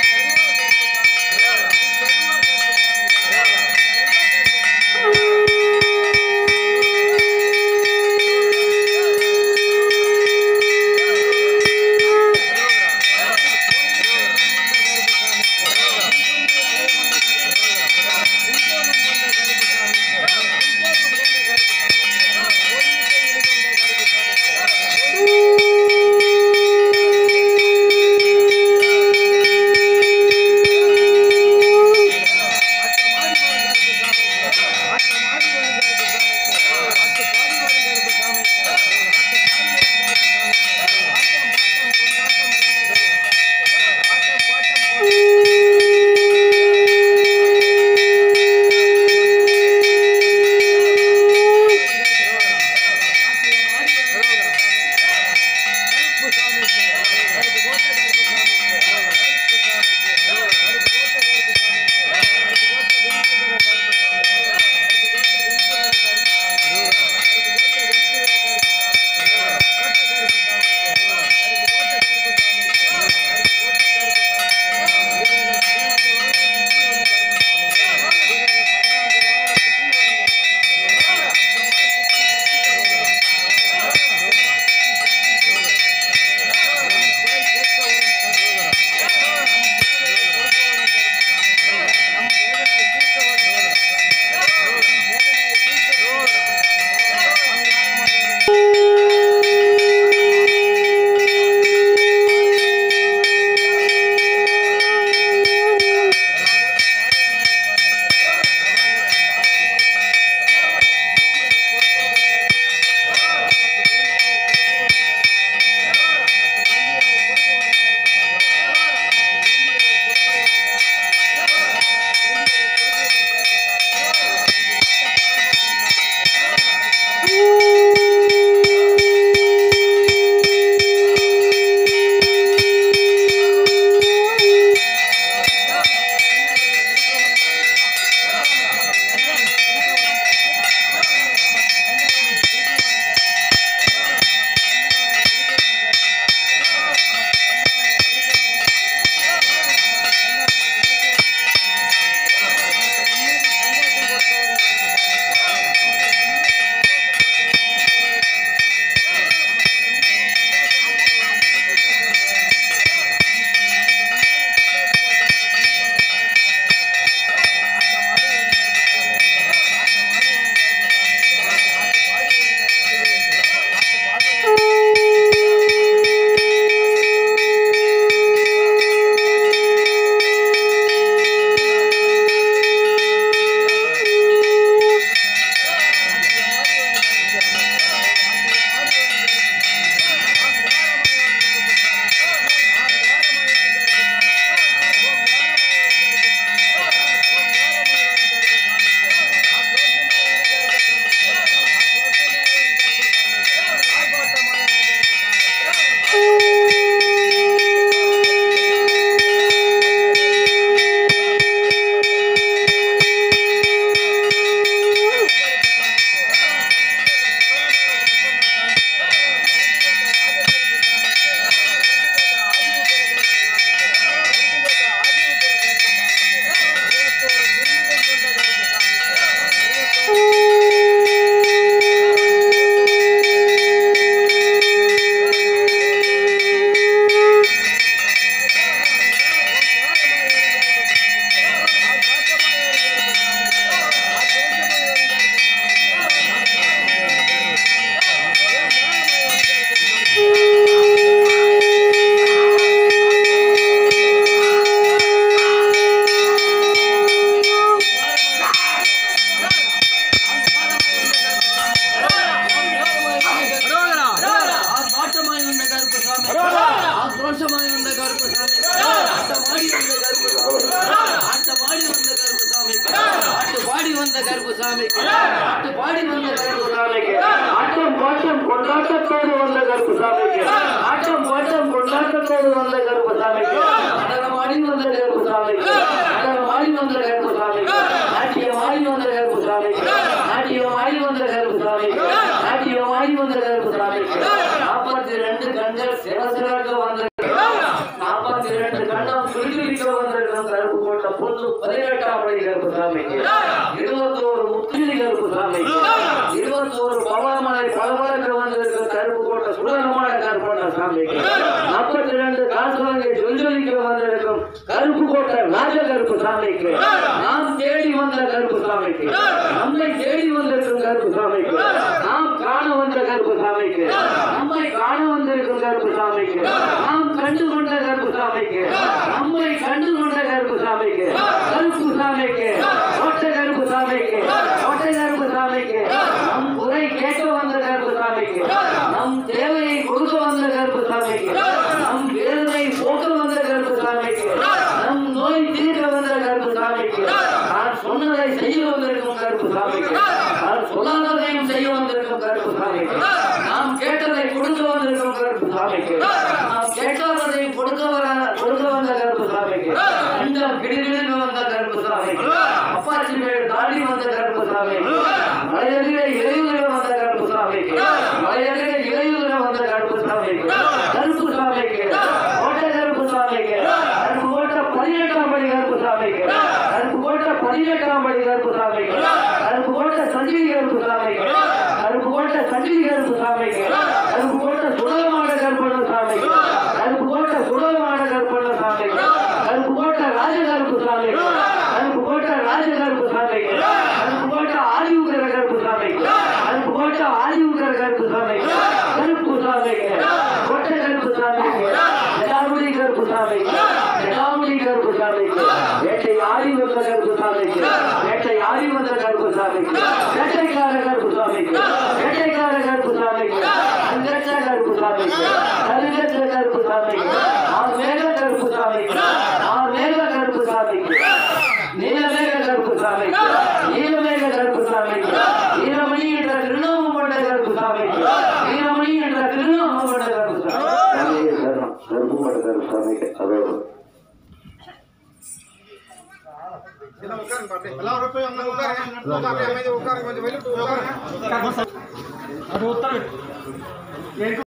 ஆக்ரோஷமாய் வந்த கருப்பசாமி ஆட்டமாடி வந்த கருப்பசாமி ஆட்டமாடி வந்த கருப்பசாமி ஆட்டு பாடி வந்த கருப்பசாமி ஆட்டு பாடி வந்த கருப்பசாமிக்கு ஆட்டம் பாட்டம் கொண்டாட்டத்தோடு வந்த கருப்பசாமிக்கு ஆட்டம் பாட்டம் கொண்டாட்டத்தோடு வந்த கருப்பசாமிக்கு நடனமாடி வந்த கருப்பசாமிக்கு நடனமாடி வந்த கருப்பசாமிக்கு நாட்டியமாடி வந்த கருப்பசாமிக்கு நாட்டியமாடி வந்த கருப்பசாமிக்கு நாட்டியமாடி வந்த கருப்பசாமிக்கு நாற்பத்தி ரெண்டு கண்கள் சிவசிறக்க வந்த நாற்பத்தி ரெண்டு கண்ணம் சுருக்கிக்க வந்திருக்கும் கருப்பு கோட்டை பொண்ணு பதினெட்டாம் படி கருப்பு சாமிக்கு இருபத்தோரு முத்திரி கருப்பு சாமிக்கு இருபத்தோரு பவாமலை பலவழக்கு வந்திருக்கும் கருப்பு கோட்டை சுடகமான கருப்பண்ண சாமிக்கு நாற்பத்தி ரெண்டு காசு வாங்கி சொல்லிக்க வந்திருக்கும் கருப்பு கோட்டை ராஜ கருப்பு சாமிக்கு நாம் தேடி வந்த கருப்பு சாமிக்கு நம்மை தேடி வந்திருக்கும் கருப்பு சாமிக்கு நாம் காண வந்த கருப்பு சாமிக்கு நம்மை காண வந்திருக்கும் கருப்பு சாமிக்கு நாம் கண்டு கொண்ட கருப்பு சாமிக்கு நம்மை கண்டு கொண்ட கருப்பு சாமிக்கு கருப்பு சாமிக்கு கோட்டை கருப்பு சாமிக்கு கோட்டை கருப்பு சாமிக்கு நம் குறை கேட்க வந்த கருப்பு சாமிக்கு நம் தேவையை கொடுக்க வந்த கருப்பு சாமிக்கு நம் வேதனை போக்க வந்த கருப்பு சாமிக்கு நம் நோய் தீர்க்க வந்த கருப்பு சாமிக்கு நான் சொன்னதை செய்ய வந்திருக்கும் கருப்பு சாமிக்கு நான் சொல்லாததையும் செய்ய வந்திருக்கும் கருப்பு சாமிக்கு நாம் கேட்டதை கொடுக்க வந்திருக்கும் கருப்பு சாமிக்கு நாம் கேட்காததையும் கொடுக்க வர கொடுக்க வந்த கருப்பு சாமிக்கு அந்த கிடுகிடுக்கு வந்த கருப்பு சாமிக்கு அப்பாச்சி மேடு தாண்டி வந்த கருப்பு சாமிக்கு மலையருகே இறையுகிற வந்த கருப்பு சாமிக்கு மலையருகே இறையுகிற வந்த கருப்பு சாமிக்கு கருப்பு சாமிக்கு கோட்டை கருப்பு சாமிக்கு கருப்பு கோட்டை பதினெட்டாம் படி கருப்பு சாமிக்கு கருப்பு கோட்டை பதினெட்டாம் படி கருப்பு சாமிக்கு கருப்பு கோட்டை சஞ்சீவி கருப்பு சாமிக்கு கருப்பு கோட்டை சஞ்சீவி கருப்பு சாமிக்கு கருப்பு கோட்டை சுடகமான கருப்பண்ண சாமிக்கு கருப்பு கோட்டை சுடகமான கருப்பண்ண சாமிக்கு கருப்பு கோட்டை ராஜ கருப்பு சாமிக்கு கருப்பு கோட்டை ராஜ கருப்பு சாமிக்கு கருப்பு கோட்டை ஆதிவுக்கிற கருப்பு சாமிக்கு கருப்பு கோட்டை ஆதிவுக்கிற கருப்பு சாமிக்கு கருப்பு சாமிக்கு கோட்டை கருப்பு சாமிக்கு ஜடாமுடி கருப்பு சாமிக்கு ஜடாமுடி கருப்பு சாமிக்கு வேட்டை ஆடி வந்த கருப்பு சாமிக்கு வேட்டை ஆடி வந்த கருப்பு சாமிக்கு வேட்டைக்கார கருப்பு சாமிக்கு வேட்டைக்கார கருப்பு சாமிக்கு அங்கற்ற கருப்பு சாமிக்கு கருகற்ற கருப்பு சாமிக்கு ஆறு மேக கருப்பு சாமிக்கு ஆறு மேக கருப்பு சாமிக்கு நீலமேக கருப்பு சாமிக்கு நீலமேக கருப்பு சாமிக்கு வீரமணி என்ற திருநாமம் கொண்ட கருப்பு சாமிக்கு வீரமணி என்ற திருநாமம் கொண்ட கருப்பு சாமி கருப்பு கொண்ட கருப்பு சாமிக்கு அதோடு எல்லாம் உட்காருங்க பாப்பே. எல்லாம் ஒரு போய் அங்க உட்காருங்க. உட்காருங்க, அமைதியா உட்காருங்க. கொஞ்சம் வெளியிட்டு உட்காருங்க. அது உத்தரவு